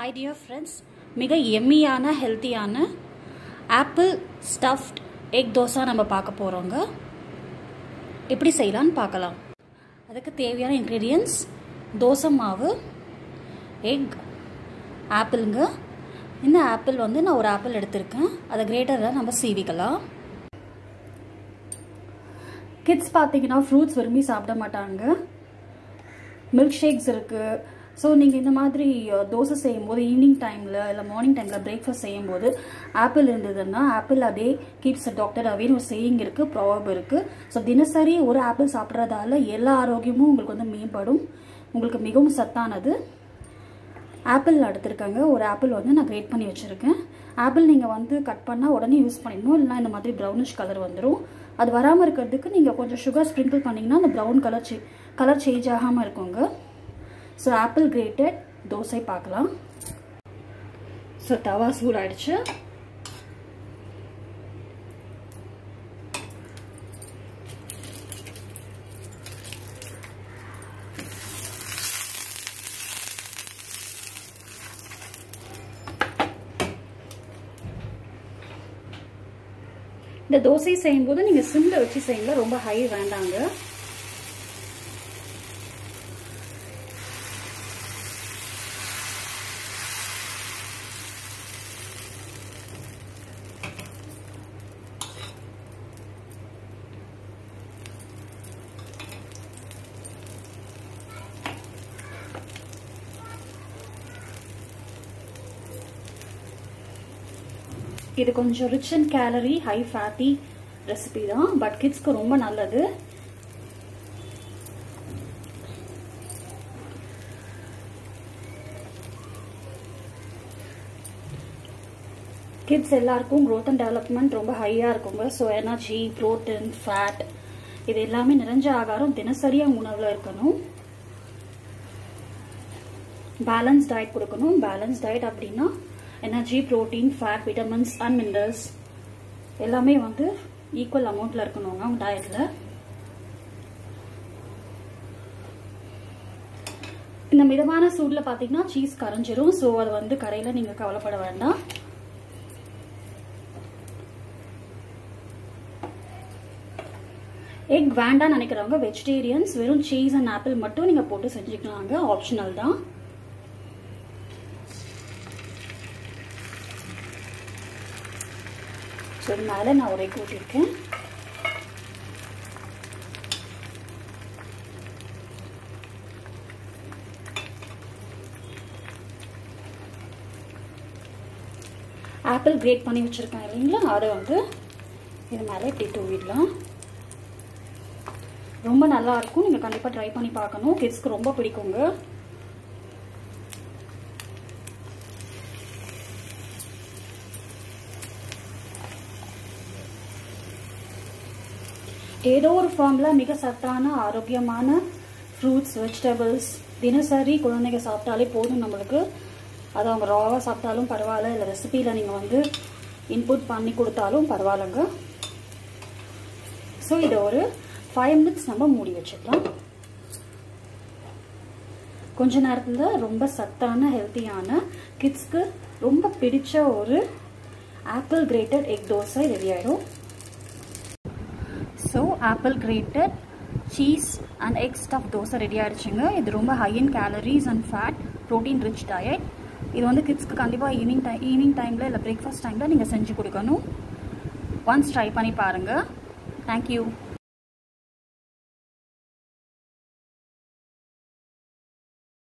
hi dear friends மிக எம்மியான ஹெல்த்தியான apple stuffed egg dosa நம்ம பார்க்க போகிறோங்க எப்படி செய்யலான்னு பார்க்கலாம் அதுக்கு தேவையான இன்க்ரீடியன்ஸ் தோசை மாவு எக் ஆப்பிளுங்க இந்த ஆப்பிள் வந்து நான் ஒரு ஆப்பிள் எடுத்திருக்கேன் அதை கிரேட்டரில் நம்ம சீவிக்கலாம் கிட்ஸ் பார்த்தீங்கன்னா ஃப்ரூட்ஸ் விரும்பி சாப்பிட மாட்டாங்க மில்க் ஷேக்ஸ் இருக்குது ஸோ நீங்கள் இந்த மாதிரி தோசை செய்யும்போது ஈவினிங் டைமில் இல்லை மார்னிங் டைமில் பிரேக்ஃபாஸ்ட் செய்யும்போது ஆப்பிள் இருந்ததுன்னா ஆப்பிள் அதே கீப்ஸ் டாக்டர் அவேன்னு ஒரு சேயிங் இருக்குது ப்ராவப் இருக்குது ஸோ தினசரி ஒரு ஆப்பிள் சாப்பிட்றதால எல்லா ஆரோக்கியமும் உங்களுக்கு வந்து மேம்படும் உங்களுக்கு மிகவும் சத்தானது ஆப்பிள் எடுத்திருக்காங்க ஒரு ஆப்பிள் வந்து நான் கிரேட் பண்ணி வச்சுருக்கேன் ஆப்பிள் நீங்கள் வந்து கட் பண்ணால் உடனே யூஸ் பண்ணிடணும் இல்லைனா இந்த மாதிரி ப்ரௌனிஷ் கலர் வந்துடும் அது வராமல் இருக்கிறதுக்கு நீங்கள் கொஞ்சம் சுகர் ஸ்ப்ரிங்கிள் பண்ணிங்கன்னா அந்த ப்ரௌன் கலர் சே கலர் சேஞ்ச் ஆகாமல் இருக்குங்க ஸோ ஆப்பிள் கிரேட்டட் தோசை பார்க்கலாம் ஸோ தவா சூடாயிடுச்சு இந்த தோசை செய்யும்போது நீங்கள் சிம்மில் வச்சு செய்யுங்க ரொம்ப ஹை வேண்டாங்க இது கொஞ்சம் rich and calorie high fatty recipe தான் பட் கிட்ஸ்க்கு ரொம்ப நல்லது கிட்ஸ் எல்லாருக்கும் க்ரோத் அண்ட் டெவலப்மெண்ட் ரொம்ப ஹையாக இருக்குங்க ஸோ எனர்ஜி ப்ரோட்டீன் ஃபேட் இது எல்லாமே நிறைஞ்ச ஆகாரம் தினசரியாக உணவில் இருக்கணும் பேலன்ஸ் டயட் கொடுக்கணும் பேலன்ஸ் டயட் அப்படின்னா energy protein fat vitamins and minerals எல்லாமே வந்து ஈக்குவல் அமௌண்ட்டில் இருக்கணுங்க அவங்க டயட்டில் இந்த மிதமான சூடில் பார்த்தீங்கன்னா சீஸ் கரைஞ்சிரும் ஸோ அது வந்து கரையில் நீங்கள் கவலைப்பட வேண்டாம் எக் வேண்டாம் நினைக்கிறவங்க வெஜிடேரியன்ஸ் வெறும் சீஸ் அண்ட் ஆப்பிள் மட்டும் நீங்கள் போட்டு செஞ்சுக்கலாங்க ஆப்ஷனல் தான் ஸோ இது மேலே நான் ஒரே கூட்டியிருக்கேன் ஆப்பிள் கிரேட் பண்ணி வச்சுருக்கேன் இல்லைங்களா அதை வந்து இது மேலே இப்படி தூவிடலாம் ரொம்ப நல்லா இருக்கும் நீங்கள் கண்டிப்பாக ட்ரை பண்ணி பார்க்கணும் கிட்ஸ்க்கு ரொம்ப பிடிக்குங்க ஏதோ ஒரு ஃபார்மில் மிக சத்தான ஆரோக்கியமான ஃப்ரூட்ஸ் வெஜிடபிள்ஸ் தினசரி குழந்தைங்க சாப்பிட்டாலே போதும் நம்மளுக்கு அது அவங்க ராவாக சாப்பிட்டாலும் பரவாயில்ல இல்லை ரெசிபியில் நீங்கள் வந்து இன்புட் பண்ணி கொடுத்தாலும் பரவாயில்லைங்க ஸோ இதை ஒரு ஃபைவ் மினிட்ஸ் நம்ம மூடி வச்சுக்கலாம் கொஞ்ச நேரத்தில் ரொம்ப சத்தான ஹெல்த்தியான கிட்ஸ்க்கு ரொம்ப பிடிச்ச ஒரு apple grated egg dosa ready ஆகிடும் so apple grated cheese and egg stuff dosa ready ஆகிடுச்சுங்க இது ரொம்ப high in calories and fat protein rich diet இது வந்து கிட்ஸ்க்கு கண்டிப்பாக ஈவினிங் டைம் ஈவினிங் டைமில் இல்லை பிரேக்ஃபாஸ்ட் டைமில் நீங்கள் செஞ்சு கொடுக்கணும் ஒன்ஸ் ட்ரை பண்ணி பாருங்கள் தேங்க்யூ